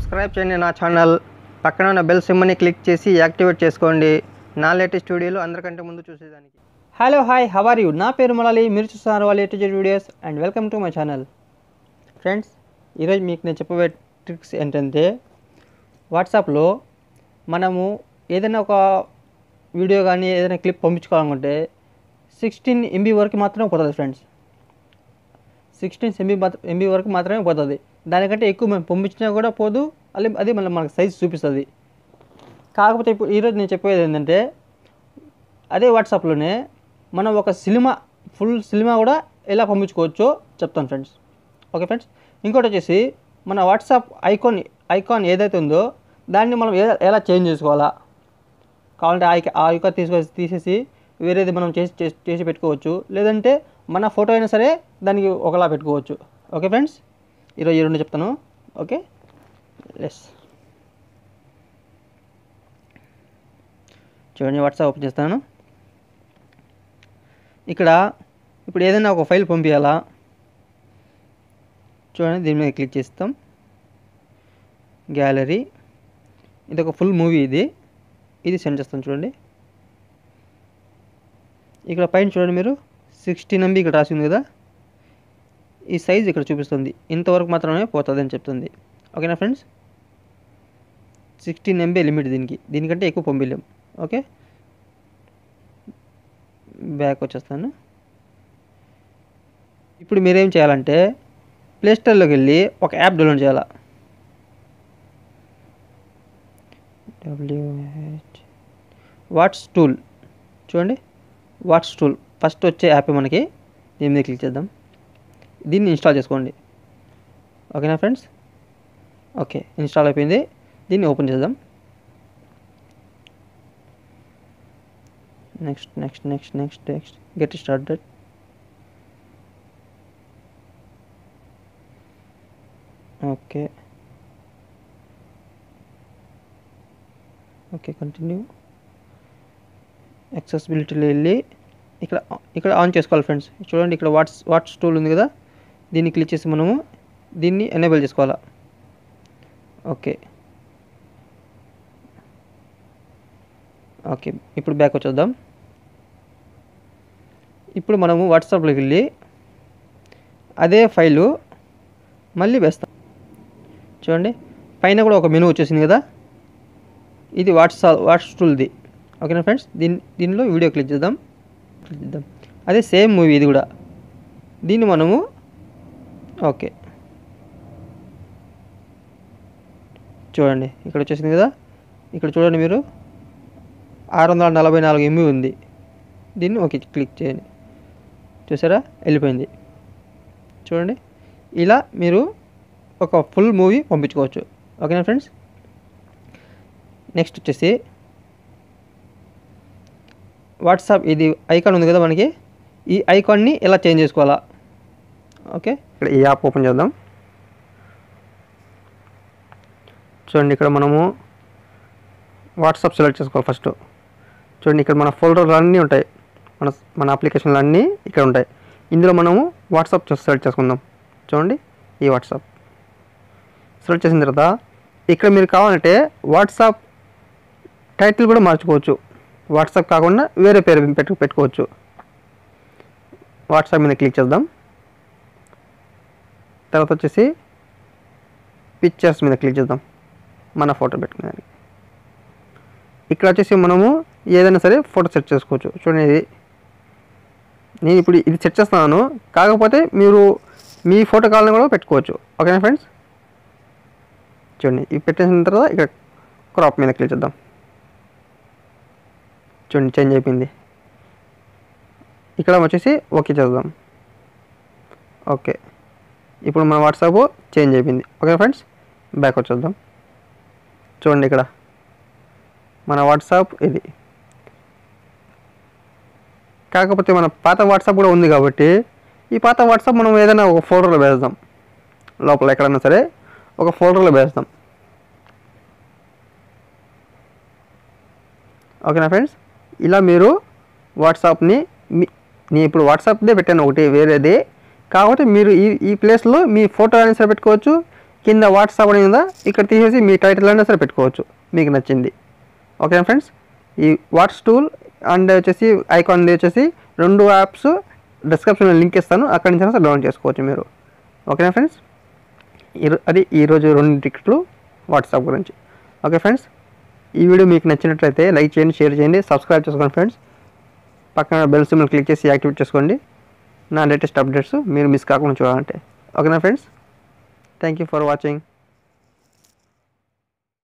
subscribe చేయండి నా channel పక్కన ఉన్న బెల్ సిమ్మని క్లిక్ చేసి యాక్టివేట్ చేసుకోండి నా లేటెస్ట్ వీడియోలు అందరికంటే ముందు చూసేదానికి హలో హాయ్ హవర్ యూ నా పేరు మొలాలి మీరు చూస్తున్నారు వాళ్ళ latest videos and welcome to my channel friends ఈరోజు మీకు నేను చెప్పబోయే ట్రిక్స్ ఏంటంటే వాట్సాప్లో మనము ఏదైనా ఒక వీడియో కానీ ఏదైనా క్లిప్ పంపించుకోవాలనుకుంటే సిక్స్టీన్ ఎంబీ వరకు మాత్రమే పోతుంది ఫ్రెండ్స్ సిక్స్టీన్ ఎంబీ ఎంబీ వరకు మాత్రమే పోతుంది దానికంటే ఎక్కువ మేము పంపించినా కూడా పోదు అది అది మళ్ళీ మనకు సైజ్ చూపిస్తుంది కాకపోతే ఇప్పుడు ఈరోజు నేను చెప్పేది ఏంటంటే అదే వాట్సాప్లోనే మనం ఒక సినిమా ఫుల్ సినిమా కూడా ఎలా పంపించుకోవచ్చో చెప్తాను ఫ్రెండ్స్ ఓకే ఫ్రెండ్స్ ఇంకోటి వచ్చేసి మన వాట్సాప్ ఐకాన్ ఐకాన్ ఏదైతే ఉందో దాన్ని మనం ఏ ఎలా చేంజ్ చేసుకోవాలా కావాలంటే ఆ ఐక- ఆ ఐకాన్ తీసుకొచ్చి తీసేసి వేరేది మనం చేసి చేసి చేసి పెట్టుకోవచ్చు లేదంటే మన ఫోటో అయినా సరే దానికి ఒకలా పెట్టుకోవచ్చు ఓకే ఫ్రెండ్స్ ఈరోజు ఈ రెండు చెప్తాను ఓకే లెస్ చూడండి వాట్సాప్ ఓపెన్ చేస్తాను ఇక్కడ ఇప్పుడు ఏదైనా ఒక ఫైల్ పంపించాలా చూడండి దీని మీద క్లిక్ చేస్తాం గ్యాలరీ ఇది ఒక ఫుల్ మూవీ ఇది ఇది సెండ్ చేస్తాను చూడండి ఇక్కడ పైన చూడండి మీరు సిక్స్టీన్ ఎంబీ ఇక్కడ రాసి ఉంది కదా ఈ సైజ్ ఇక్కడ చూపిస్తుంది ఇంతవరకు మాత్రమే పోతుంది అని చెప్తుంది ఓకేనా ఫ్రెండ్స్ సిక్స్టీన్ ఎంబీ లిమిట్ దీనికి దీనికంటే ఎక్కువ పంపించలేం ఓకే బ్యాక్ వచ్చేస్తాను ఇప్పుడు మీరేం చేయాలంటే ప్లేస్టోర్లోకి వెళ్ళి ఒక యాప్ డౌన్లోడ్ చేయాలా డబ్ల్యూహెచ్ వాట్స్ టూల్ చూడండి వాట్స్ టూల్ ఫస్ట్ వచ్చే యాప్ మనకి దీని మీద క్లిక్ చేద్దాం దీన్ని ఇన్స్టాల్ చేసుకోండి ఓకేనా ఫ్రెండ్స్ ఓకే ఇన్స్టాల్ అయిపోయింది దీన్ని ఓపెన్ చేద్దాం next next next next next get started okay okay continue యాక్సెసిబిలిటీలో వెళ్ళి ఇక్కడ ఇక్కడ ఆన్ చేసుకోవాలి ఫ్రెండ్స్ చూడండి ఇక్కడ వాట్స్ వాట్స్ టూల్ ఉంది కదా దీన్ని క్లిక్ చేసి మనము దీన్ని ఎనేబుల్ చేసుకోవాలా ఓకే ఓకే ఇప్పుడు బ్యాక్ వచ్చేద్దాం ఇప్పుడు మనము వాట్సాప్లోకి వెళ్ళి అదే ఫైలు మళ్ళీ వేస్తాం చూడండి పైన కూడా ఒక మెనూ వచ్చేసింది కదా ఇది వాట్సాప్ వాట్స్ టూల్ది ఓకేనా ఫ్రెండ్స్ దీని దీనిలో వీడియో క్లిక్ చేద్దాం క్లిక్ చేద్దాం అదే సేమ్ మూవీ ఇది కూడా దీన్ని మనము ఓకే చూడండి ఇక్కడ వచ్చేసింది కదా ఇక్కడ చూడండి మీరు ఆరు వందల నలభై నాలుగు ఎంబీ ఉంది దీన్ని ఓకే క్లిక్ చేయండి చూసారా వెళ్ళిపోయింది చూడండి ఇలా మీరు ఒక ఫుల్ మూవీ పంపించుకోవచ్చు ఓకేనా ఫ్రెండ్స్ నెక్స్ట్ వచ్చేసి వాట్సాప్ ఇది ఐకాన్ ఉంది కదా మనకి ఈ ఐకాన్ని ఎలా చేంజ్ చేసుకోవాలా ఓకే ఇక్కడ ఈ యాప్ ఓపెన్ చేద్దాం చూడండి ఇక్కడ మనము వాట్సాప్ సెలెక్ట్ చేసుకోవాలి ఫస్ట్ చూడండి ఇక్కడ మన ఫోల్డర్లు అన్నీ ఉంటాయి మన మన అప్లికేషన్లు అన్నీ ఇక్కడ ఉంటాయి ఇందులో మనము వాట్సాప్ సెలెక్ట్ చేసుకుందాం చూడండి ఈ వాట్సాప్ సెలెక్ట్ చేసిన తర్వాత ఇక్కడ మీరు కావాలంటే వాట్సాప్ టైటిల్ కూడా మార్చుకోవచ్చు వాట్సాప్ కాకుండా వేరే పేరు పెట్టు పెట్టుకోవచ్చు వాట్సాప్ మీద క్లిక్ చేద్దాం తర్వాత వచ్చేసి పిక్చర్స్ మీద క్లిక్ చేద్దాం మన ఫోటో పెట్టుకునేది ఇక్కడ వచ్చేసి మనము ఏదైనా సరే ఫోటో సెట్ చేసుకోవచ్చు చూడండి ఇది నేను ఇప్పుడు ఇది సెట్ చేస్తున్నాను కాకపోతే మీరు మీ ఫోటో కావాలని కూడా పెట్టుకోవచ్చు ఓకేనా ఫ్రెండ్స్ చూడండి ఇది పెట్టేసిన తర్వాత ఇక్కడ క్రాప్ మీద క్లిక్ చేద్దాం చూడండి చేంజ్ అయిపోయింది ఇక్కడ వచ్చేసి ఓకే చేద్దాం ఓకే ఇప్పుడు మన వాట్సాప్ చేంజ్ అయిపోయింది ఓకే ఫ్రెండ్స్ బ్యాక్ వచ్చేద్దాం చూడండి ఇక్కడ మన వాట్సాప్ ఇది కాకపోతే మన పాత వాట్సాప్ కూడా ఉంది కాబట్టి ఈ పాత వాట్సాప్ మనం ఏదైనా ఒక ఫోల్డర్లో వేద్దాం లోపల ఎక్కడైనా సరే ఒక ఫోల్డర్లో వేస్తాం ఓకేనా ఫ్రెండ్స్ ఇలా మీరు వాట్సాప్ని మీ నేను ఇప్పుడు వాట్సాప్దే పెట్టాను ఒకటి వేరేది కాకపోతే మీరు ఈ ఈ ప్లేస్లో మీ ఫోటో అయినా సరే పెట్టుకోవచ్చు కింద వాట్సాప్ అని ఉందా ఇక్కడ తీసేసి మీ టైటిల్ అయినా సరే పెట్టుకోవచ్చు మీకు నచ్చింది ఓకేనా ఫ్రెండ్స్ ఈ వాట్స్ టూల్ అండ్ వచ్చేసి ఐకాన్ వచ్చేసి రెండు యాప్స్ డిస్క్రిప్షన్లో లింక్ ఇస్తాను అక్కడి నుంచి అయినా డౌన్లోడ్ చేసుకోవచ్చు మీరు ఓకేనా ఫ్రెండ్స్ ఈరో- అది ఈరోజు రెండు టికెట్లు వాట్సాప్ గురించి ఓకే ఫ్రెండ్స్ ఈ వీడియో మీకు నచ్చినట్లయితే లైక్ చేయండి షేర్ చేయండి సబ్స్క్రైబ్ చేసుకోండి ఫ్రెండ్స్ పక్కన బెల్ సింబల్ క్లిక్ చేసి యాక్టివేట్ చేసుకోండి నా లేటెస్ట్ అప్డేట్స్ మీరు మిస్ కాకుండా చూడాలంటే ఓకేనా friends thank you for watching